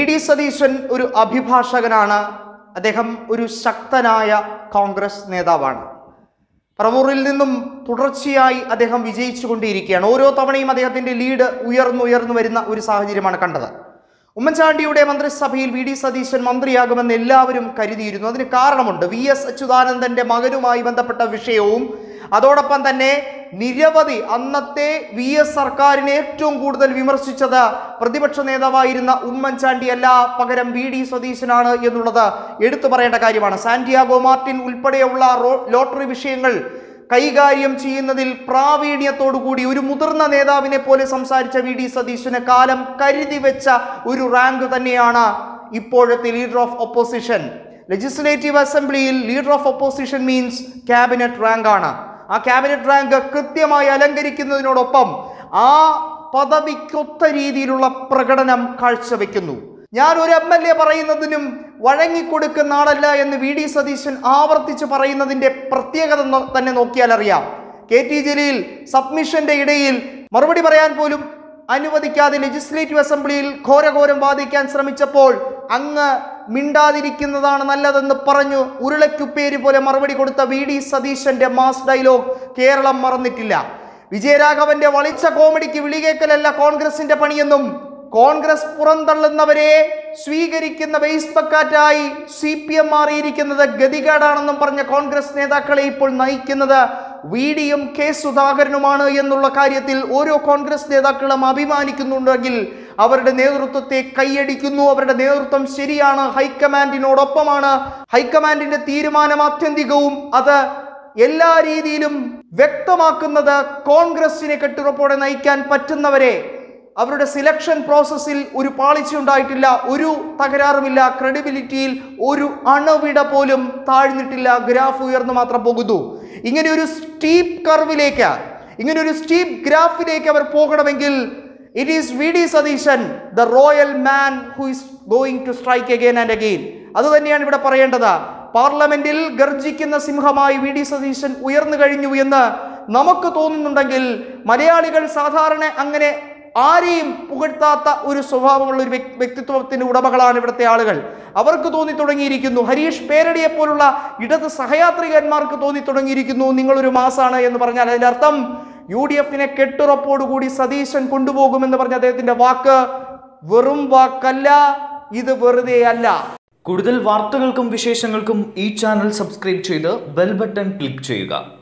D Satheesan ഒരു അഭിഭാഷകനാണ് അദ്ദേഹം ഒരു ശക്തനായ കോൺഗ്രസ് നേതാവാണ് പറവൂറിൽ നിന്നും തുടർച്ചയായി അദ്ദേഹം വിജയിച്ചുകൊണ്ടിരിക്കുകയാണ് ഓരോ തവണയും അദ്ദേഹത്തിന്റെ ലീഡ് ഉയർന്നുയർന്നു വരുന്ന ഒരു സാഹചര്യമാണ് കണ്ടത് ഉമ്മൻചാണ്ടിയുടെ മന്ത്രിസഭയിൽ വി ഡി സതീശൻ മന്ത്രിയാകുമെന്ന് എല്ലാവരും കരുതിയിരുന്നു അതിന് കാരണമുണ്ട് വി എസ് അച്യുതാനന്ദന്റെ മകനുമായി ബന്ധപ്പെട്ട വിഷയവും അതോടൊപ്പം തന്നെ നിരവധി അന്നത്തെ വി എസ് സർക്കാരിനെ ഏറ്റവും കൂടുതൽ വിമർശിച്ചത് പ്രതിപക്ഷ നേതാവായിരുന്ന ഉമ്മൻചാണ്ടി അല്ല പകരം വി ഡി സതീശനാണ് എന്നുള്ളത് എടുത്തു പറയേണ്ട കാര്യമാണ് സാന്റിയാഗോ മാർട്ടിൻ ഉൾപ്പെടെയുള്ള റോ- ലോട്ടറി വിഷയങ്ങൾ കൈകാര്യം ചെയ്യുന്നതിൽ പ്രാവീണ്യത്തോടുകൂടി ഒരു മുതിർന്ന നേതാവിനെ പോലെ സംസാരിച്ച വി ഡി സതീശന് കാലം കരുതി വെച്ച ഒരു റാങ്ക് തന്നെയാണ് ഇപ്പോഴത്തെ ലീഡർ ഓഫ് ഒപ്പോസിഷൻ ലെജിസ്ലേറ്റീവ് അസംബ്ലിയിൽ leader of opposition means cabinet rank ആണ് ആ ക്യാബിനറ്റ് റാങ്ക് കൃത്യമായി അലങ്കരിക്കുന്നതിനോടൊപ്പം ആ പദവിക്കൊത്ത രീതിയിലുള്ള പ്രകടനം കാഴ്ചവെക്കുന്നു ഞാൻ ഒരു എം എൽ എ പറയുന്നതിനും വഴങ്ങിക്കൊടുക്കുന്ന ആളല്ല എന്ന് വി ഡി സതീശൻ ആവർത്തിച്ച് പറയുന്നതിന്റെ പ്രത്യേകത നോ- തന്നെ നോക്കിയാൽ അറിയാം കെ ടി ജലീൽ സബ്മിഷന്റെ ഇടയിൽ മറുപടി പറയാൻ പോലും അനുവദിക്കാതെ ലെജിസ്ലേറ്റീവ് അസംബ്ലിയിൽ ഘോരഘോരം വാദിക്കാൻ ശ്രമിച്ചപ്പോൾ അങ്ങ് മിണ്ടാതിരിക്കുന്നതാണ് നല്ലതെന്ന് പറഞ്ഞു ഉരുളക്കുപ്പേര് പോലെ മറുപടി കൊടുത്ത വി ഡി സതീശന്റെ മാസ് ഡയലോഗ് കേരളം മറന്നിട്ടില്ല വിജയരാഘവന്റെ വളിച്ച കോമഡിക്ക് വിളികേക്കലല്ല കോൺഗ്രസിന്റെ പണിയെന്നും കോൺഗ്രസ് പുറന്തള്ളുന്നവരെ സ്വീകരിക്കുന്ന ബേസ്ബക്കാറ്റായി സി പി എം മാറിയിരിക്കുന്നത് ഗതികേടാണെന്നും പറഞ്ഞ കോൺഗ്രസ് നേതാക്കളെ ഇപ്പോൾ നയിക്കുന്നത് വി ഡിയും കെ സുധാകരനുമാണ് എന്നുള്ള കാര്യത്തിൽ ഓരോ കോൺഗ്രസ് നേതാക്കളും അഭിമാനിക്കുന്നുണ്ടെങ്കിൽ അവരുടെ നേതൃത്വത്തെ കൈയടിക്കുന്നു അവരുടെ നേതൃത്വം ശരിയാണ് ഹൈക്കമാൻഡിനോടൊപ്പമാണ് ഹൈക്കമാൻഡിന്റെ തീരുമാനം ആത്യന്തികവും അത് എല്ലാ രീതിയിലും വ്യക്തമാക്കുന്നത് കോൺഗ്രസിനെ കെട്ടുറപ്പോടെ നയിക്കാൻ പറ്റുന്നവരെ അവരുടെ സിലക്ഷൻ പ്രോസസ്സിൽ ഒരു പാളിച്ച ഉണ്ടായിട്ടില്ല ഒരു തകരാറുമില്ല ക്രെഡിബിലിറ്റിയിൽ ഒരു അണുവിട പോലും താഴ്ന്നിട്ടില്ല ഗ്രാഫ് ഉയർന്നു മാത്രം പോകുന്നു ഇങ്ങനെ ഒരു സ്റ്റീപ്പ് കർവിലേക്ക് ഇങ്ങനെ ഒരു സ്റ്റീപ്പ് ഗ്രാഫിലേക്ക് അവർ പോകണമെങ്കിൽ it is V D Satheesan the royal man who is going to strike again and again അത് തന്നെയാണ് ഇവിടെ പറയേണ്ടത് പാർലമെന്റിൽ ഗർജിക്കുന്ന സിംഹമായി വി ഡി സതീശൻ ഉയർന്നു കഴിഞ്ഞു എന്ന് നമുക്ക് തോന്നുന്നുണ്ടെങ്കിൽ മലയാളികൾ സാധാരണ അങ്ങനെ ആരെയും പുകഴ്ത്താത്ത ഒരു സ്വഭാവമുള്ള ഒരു വ്യക്- വ്യക്തിത്വത്തിന്റെ ഉടമകളാണ് ഇവിടുത്തെ ആളുകൾ അവർക്ക് തോന്നി തുടങ്ങിയിരിക്കുന്നു ഹരീഷ് പേരടിയെ പോലുള്ള ഇടത് സഹയാത്രികന്മാർക്ക് തോന്നി തുടങ്ങിയിരിക്കുന്നു നിങ്ങളൊരു മാസാണ് എന്ന് പറഞ്ഞാൽ അതിന്റെ അർത്ഥം യു ഡി എഫിനെ കെട്ടുറപ്പോടുകൂടി സതീശൻ കൊണ്ടുപോകുമെന്ന് പറഞ്ഞ അദ്ദേഹത്തിന്റെ വാക്ക് വെറും വാക്കല്ല ഇത് വെറുതെ അല്ല കൂടുതൽ വാർത്തകൾക്കും വിശേഷങ്ങൾക്കും ഈ ചാനൽ സബ്സ്ക്രൈബ് ചെയ്ത് ബെൽ ബട്ടൺ ക്ലിക്ക് ചെയ്യുക